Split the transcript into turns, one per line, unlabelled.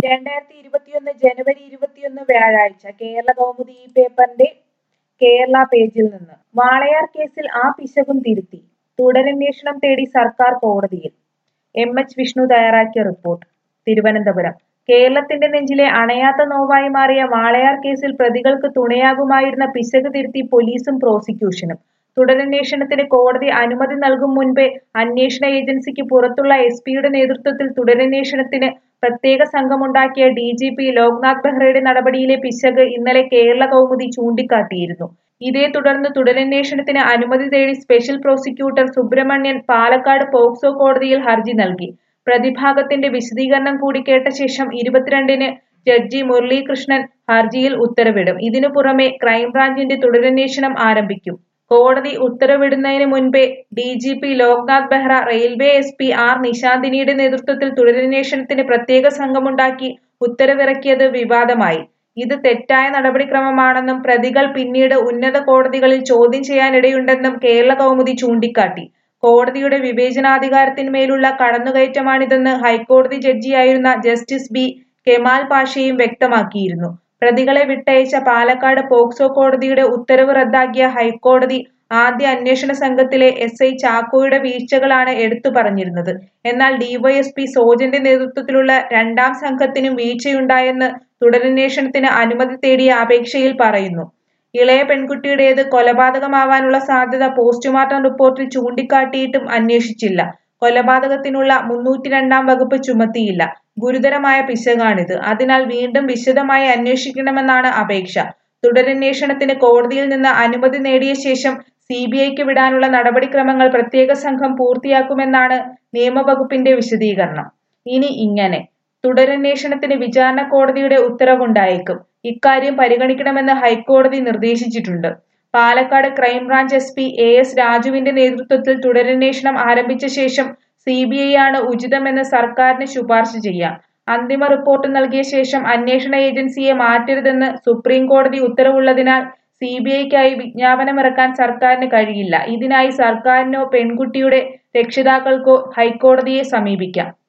രണ്ടായിരത്തി ഇരുപത്തിയൊന്ന് ജനുവരി ഇരുപത്തിയൊന്ന് വ്യാഴാഴ്ച കേരള കൗമുദി ഈ പേപ്പറിന്റെ കേരള പേജിൽ നിന്ന് വാളയാർ കേസിൽ ആ പിശകും തിരുത്തി തുടരന്വേഷണം തേടി സർക്കാർ കോടതിയിൽ എം എച്ച് വിഷ്ണു തയ്യാറാക്കിയ റിപ്പോർട്ട് തിരുവനന്തപുരം കേരളത്തിന്റെ നെഞ്ചിലെ അണയാത്ത നോവായി മാറിയ വാളയാർ കേസിൽ പ്രതികൾക്ക് തുണയാകുമായിരുന്ന പിശക് തിരുത്തി പോലീസും പ്രോസിക്യൂഷനും തുടരന്വേഷണത്തിന് കോടതി അനുമതി നൽകും മുൻപേ അന്വേഷണ ഏജൻസിക്ക് പുറത്തുള്ള എസ് പിയുടെ നേതൃത്വത്തിൽ തുടരന്വേഷണത്തിന് പ്രത്യേക സംഘമുണ്ടാക്കിയ ഡി ജി പി ലോക്നാഥ് ബെഹ്റയുടെ നടപടിയിലെ പിശക് ഇന്നലെ കേരള കൗമുദി ചൂണ്ടിക്കാട്ടിയിരുന്നു ഇതേ തുടർന്ന് തുടരന്വേഷണത്തിന് അനുമതി തേടി special prosecutor Subramanian Palakkad POCSO കോടതിയിൽ ഹർജി നൽകി പ്രതിഭാഗത്തിന്റെ വിശദീകരണം കൂടി കേട്ട ശേഷം ഇരുപത്തിരണ്ടിന് ജഡ്ജി മുരളീകൃഷ്ണൻ ഹർജിയിൽ ഉത്തരവിടും ഇതിനു പുറമെ ക്രൈംബ്രാഞ്ചിന്റെ തുടരന്വേഷണം ആരംഭിക്കും കോടതി ഉത്തരവിടുന്നതിന് മുൻപേ D G P Loknath Behera railway S P R നിശാന്തിനിയുടെ നേതൃത്വത്തിൽ തുടരന്വേഷണത്തിന് പ്രത്യേക സംഘമുണ്ടാക്കി ഉത്തരവിറക്കിയത് വിവാദമായി ഇത് തെറ്റായ നടപടിക്രമമാണെന്നും പ്രതികൾ പിന്നീട് ഉന്നത കോടതികളിൽ ചോദ്യം ചെയ്യാനിടയുണ്ടെന്നും കേരള കൗമുദി ചൂണ്ടിക്കാട്ടി കോടതിയുടെ വിവേചനാധികാരത്തിന്മേലുള്ള കടന്നുകയറ്റമാണിതെന്ന് ഹൈക്കോടതി ജഡ്ജിയായിരുന്ന ജസ്റ്റിസ് ബി കെമാൽ പാഷയും വ്യക്തമാക്കിയിരുന്നു പ്രതികളെ വിട്ടയച്ച പാലക്കാട് പോക്സോ കോടതിയുടെ ഉത്തരവ് റദ്ദാക്കിയ ഹൈക്കോടതി ആദ്യ അന്വേഷണ സംഘത്തിലെ എസ് ഐ ചാക്കോയുടെ വീഴ്ചകളാണ് എടുത്തു പറഞ്ഞിരുന്നത് എന്നാൽ ഡിവൈഎസ്പി സോജന്റെ നേതൃത്വത്തിലുള്ള രണ്ടാം സംഘത്തിനും വീഴ്ചയുണ്ടായെന്ന് തുടരന്വേഷണത്തിന് അനുമതി തേടിയ അപേക്ഷയിൽ പറയുന്നു ഇളയ പെൺകുട്ടിയുടേത് കൊലപാതകമാവാനുള്ള സാധ്യത പോസ്റ്റ്മോർട്ടം റിപ്പോർട്ടിൽ ചൂണ്ടിക്കാട്ടിയിട്ടും അന്വേഷിച്ചില്ല കൊലപാതകത്തിനുള്ള മുന്നൂറ്റി രണ്ടാം വകുപ്പ് ചുമത്തിയില്ല ഗുരുതരമായ പിശകാണിത് അതിനാൽ വീണ്ടും വിശദമായി അന്വേഷിക്കണമെന്നാണ് അപേക്ഷ തുടരന്വേഷണത്തിന് കോടതിയിൽ നിന്ന് അനുമതി നേടിയ ശേഷം സി ബി ഐക്ക് വിടാനുള്ള നടപടിക്രമങ്ങൾ പ്രത്യേക സംഘം പൂർത്തിയാക്കുമെന്നാണ് നിയമവകുപ്പിന്റെ വിശദീകരണം ഇനി ഇങ്ങനെ തുടരന്വേഷണത്തിന് വിചാരണ കോടതിയുടെ ഉത്തരവുണ്ടായേക്കും ഇക്കാര്യം പരിഗണിക്കണമെന്ന് ഹൈക്കോടതി നിർദ്ദേശിച്ചിട്ടുണ്ട് Palakkad crime branch S P A S രാജുവിന്റെ നേതൃത്വത്തിൽ തുടരന്വേഷണം ആരംഭിച്ച ശേഷം സി ബി ഐ ആണ് ഉചിതമെന്ന് സർക്കാരിന് ശുപാർശ ചെയ്യാം അന്തിമ റിപ്പോർട്ട് നൽകിയ ശേഷം അന്വേഷണ ഏജൻസിയെ മാറ്റരുതെന്ന് സുപ്രീം കോടതി ഉത്തരവുള്ളതിനാൽ സി ബി ഐക്കായി വിജ്ഞാപനമിറക്കാൻ സർക്കാരിന് കഴിയില്ല ഇതിനായി സർക്കാരിനോ പെൺകുട്ടിയുടെ രക്ഷിതാക്കൾക്കോ ഹൈക്കോടതിയെ സമീപിക്കാം